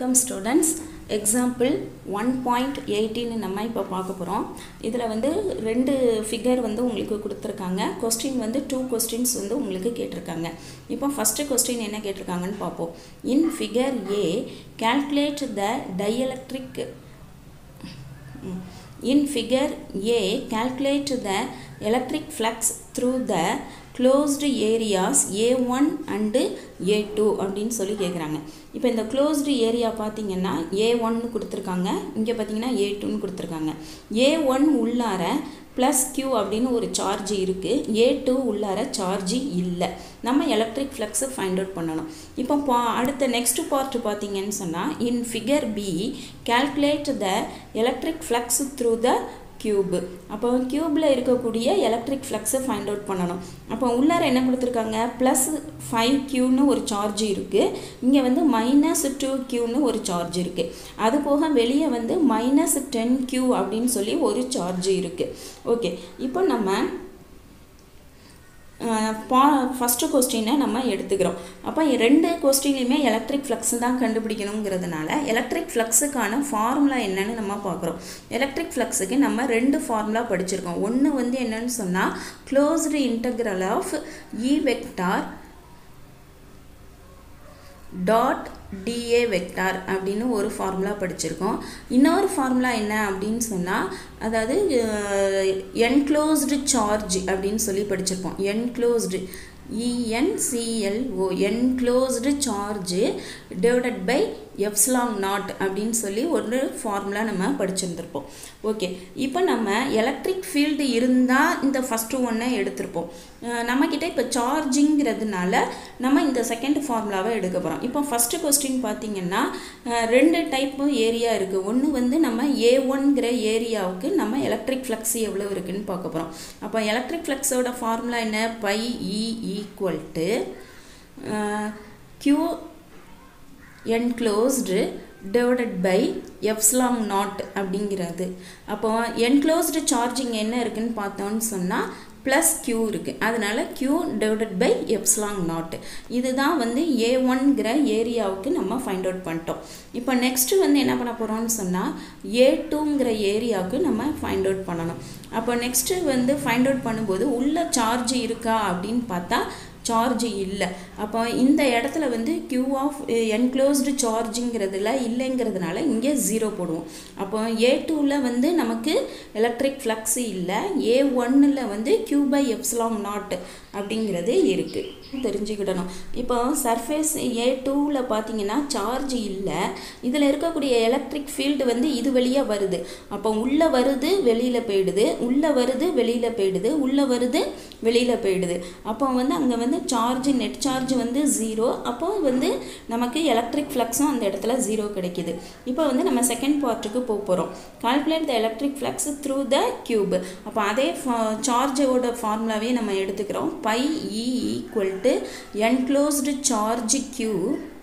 welcome students example one point எயிட்டின்னு நம்ம இப்போ பார்க்க போகிறோம் இதில் வந்து ரெண்டு ஃபிகர் வந்து உங்களுக்கு கொடுத்துருக்காங்க கொஸ்டின் வந்து டூ கொஸ்டின்ஸ் வந்து உங்களுக்கு கேட்டிருக்காங்க இப்போ ஃபஸ்ட்டு கொஸ்டின் என்ன கேட்டிருக்காங்கன்னு பார்ப்போம் in figure A calculate the dielectric in figure A calculate the electric flux through the closed areas A1 and A2 அப்படின்னு சொல்லி கேட்குறாங்க இப்போ இந்த closed ஏரியா பார்த்தீங்கன்னா A1 கொடுத்துருக்காங்க இங்கே பார்த்தீங்கன்னா A2ன்னு கொடுத்துருக்காங்க A1 உள்ளார ப்ளஸ் க்யூ அப்படின்னு ஒரு சார்ஜ் இருக்குது ஏ டூ உள்ளார சார்ஜ் இல்லை நம்ம எலக்ட்ரிக் ஃப்ளக்ஸை ஃபைண்ட் அவுட் பண்ணணும் இப்போ பா அடுத்த நெக்ஸ்ட் பார்ட் பார்த்தீங்கன்னு சொன்னால் in figure B calculate the electric flux through the cube அப்போ கியூப்பில் இருக்கக்கூடிய எலக்ட்ரிக் ஃப்ளக்ஸை ஃபைண்ட் அவுட் பண்ணணும் அப்போ உள்ளார என்ன கொடுத்துருக்காங்க ப்ளஸ் ஃபைவ் கியூன்னு ஒரு சார்ஜ் இருக்குது இங்கே வந்து மைனஸ் டூ கியூன்னு ஒரு சார்ஜ் இருக்குது அது போக வெளியே வந்து மைனஸ் டென் கியூ அப்படின்னு சொல்லி ஒரு சார்ஜ் இருக்குது ஓகே இப்போ நம்ம பா ஃபஸ்ட்டு கொஸ்டினை நம்ம எடுத்துக்கிறோம் அப்போ ரெண்டு கொஸ்டின்லையுமே எலக்ட்ரிக் ஃப்ளக்ஸ் தான் கண்டுபிடிக்கணுங்கிறதுனால எலக்ட்ரிக் ஃப்ளக்ஸுக்கான ஃபார்முலா என்னன்னு நம்ம பார்க்குறோம் எலக்ட்ரிக் ஃப்ளக்ஸுக்கு நம்ம ரெண்டு ஃபார்முலா படிச்சிருக்கோம் ஒன்று வந்து என்னன்னு சொன்னால் closed integral of E vector dot dA vector அப்படின்னு ஒரு ஃபார்முலா படிச்சிருக்கோம் இன்னொரு ஃபார்முலா என்ன அப்படின்னு சொன்னால் அதாவது என்க்ளோஸ்டு சார்ஜ் அப்படின்னு சொல்லி படிச்சிருப்போம் enclosed ENCLO enclosed charge divided by epsilon naught அப்படின்னு சொல்லி ஒரு ஃபார்முலா நம்ம படிச்சிருந்துருப்போம் ஓகே இப்போ நம்ம எலக்ட்ரிக் ஃபீல்டு இருந்தால் இந்த ஃபஸ்ட்டு ஒன்றை எடுத்திருப்போம் நம்மக்கிட்ட இப்போ சார்ஜிங்கிறதுனால நம்ம இந்த செகண்ட் ஃபார்முலாவை எடுக்க போகிறோம் இப்போ ஃபஸ்ட்டு கொஸ்டின் பார்த்தீங்கன்னா ரெண்டு டைப்பு ஏரியா இருக்குது ஒன்று வந்து நம்ம ஏ ஒன்கிற ஏரியாவுக்கு நம்ம எலக்ட்ரிக் ஃப்ளக்ஸ் எவ்வளோ இருக்குதுன்னு பார்க்க போகிறோம் அப்போ எலக்ட்ரிக் ஃப்ளக்ஸோட ஃபார்முலா என்ன phi E equal to Q enclosed divided by epsilon naught அப்படிங்கிறது அப்போ என்க்ளோஸ்டு சார்ஜிங் என்ன இருக்குன்னு பார்த்தோன்னு சொன்னால் ப்ளஸ் க்யூ இருக்குது அதனால் Q divided by epsilon naught இதுதான் வந்து ஏ ஒன்கிற ஏரியாவுக்கு நம்ம ஃபைண்ட் அவுட் பண்ணிட்டோம் இப்போ நெக்ஸ்ட்டு வந்து என்ன பண்ண போகிறோம்னு சொன்னால் ஏ டூங்கிற ஏரியாவுக்கு நம்ம ஃபைண்ட் அவுட் பண்ணணும் அப்போ நெக்ஸ்ட்டு வந்து ஃபைண்ட் அவுட் பண்ணும்போது உள்ள சார்ஜ் இருக்கா அப்படின்னு பார்த்தா சார்ஜ் இல்லை அப்போ இந்த இடத்துல வந்து கியூ ஆஃப் என்க்ளோஸ்டு சார்ஜுங்கிறதுல இல்லைங்கிறதுனால இங்கே ஜீரோ போடுவோம் அப்போ ஏ டூவில் வந்து நமக்கு எலக்ட்ரிக் ஃப்ளக்ஸ் இல்லை ஏ ஒன்னில் வந்து கியூ பை எப்ஸ்லாங் நாட் அப்படிங்கிறது இருக்குது தெரிஞ்சுக்கிடணும் இப்போ சர்ஃபேஸ் ஏ டூவில் பார்த்தீங்கன்னா சார்ஜ் இல்லை இதில் இருக்கக்கூடிய எலக்ட்ரிக் ஃபீல்டு வந்து இது வழியாக வருது அப்போ உள்ளே வருது வெளியில் போயிடுது உள்ளே வருது வெளியில் போயிடுது உள்ளே வருது வெளியில் போயிடுது அப்போ வந்து அங்கே வந்து சார்ஜ் நெட் சார்ஜ் வந்து ஜீரோ அப்போ வந்து நமக்கு எலக்ட்ரிக் ஃப்ளக்ஸும் அந்த இடத்துல ஜீரோ கிடைக்கிது இப்போ வந்து நம்ம செகண்ட் பார்ட்டுக்கு போக போகிறோம் calculate the electric flux through the cube அப்போ அதே சார்ஜோட ஃபார்முலாவே நம்ம எடுத்துக்கிறோம் phi E equal to enclosed charge Q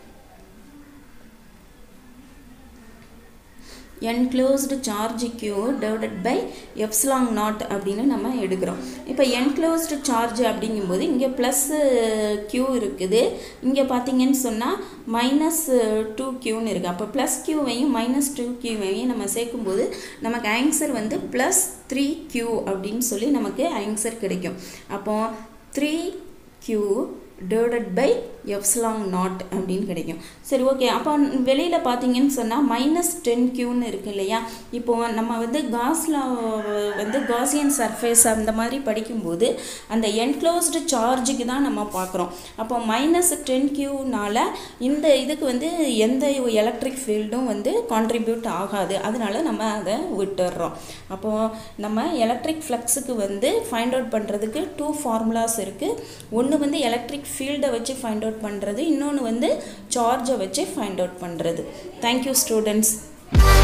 enclosed charge Q divided by epsilon naught அப்படின்னு நம்ம எடுக்கிறோம் இப்போ என்க்ளோஸ்டு சார்ஜ் அப்படிங்கும்போது இங்கே ப்ளஸ் கியூ இருக்குது இங்கே பார்த்தீங்கன்னு சொன்னால் மைனஸ் டூ கியூன்னு இருக்குது அப்போ ப்ளஸ் கியூவையும் மைனஸ் டூ கியூவையும் நம்ம சேர்க்கும்போது நமக்கு ஆன்சர் வந்து ப்ளஸ் த்ரீ கியூ அப்படின்னு சொல்லி நமக்கு ஆன்சர் கிடைக்கும் அப்போது three Q divided by epsilon naught அப்படின்னு கிடைக்கும் சரி ஓகே அப்போ வெளியில் பார்த்தீங்கன்னு சொன்னால் மைனஸ் டென் கியூன்னு இருக்குது இல்லையா இப்போது நம்ம வந்து காஸில் வந்து காசியன் சர்ஃபேஸ் அந்த மாதிரி படிக்கும்போது அந்த என்க்ளோஸ்டு சார்ஜுக்கு தான் நம்ம பார்க்குறோம் அப்போ மைனஸ் டென் கியூனால் இந்த இதுக்கு வந்து எந்த எலக்ட்ரிக் ஃபீல்டும் வந்து கான்ட்ரிபியூட் ஆகாது அதனால நம்ம அதை விட்டுடுறோம் அப்போது நம்ம எலக்ட்ரிக் ஃப்ளக்ஸுக்கு வந்து ஃபைண்ட் அவுட் பண்ணுறதுக்கு டூ ஃபார்முலாஸ் இருக்குது ஒன்று வந்து எலக்ட்ரிக் ஃபீல்டை வச்சு ஃபைண்ட் அவுட் பண்ணுறது இன்னொன்று வந்து சார்ஜை வச்சு ஃபைண்ட் அவுட் பண்ணுறது தேங்க்யூ ஸ்டூடெண்ட்ஸ்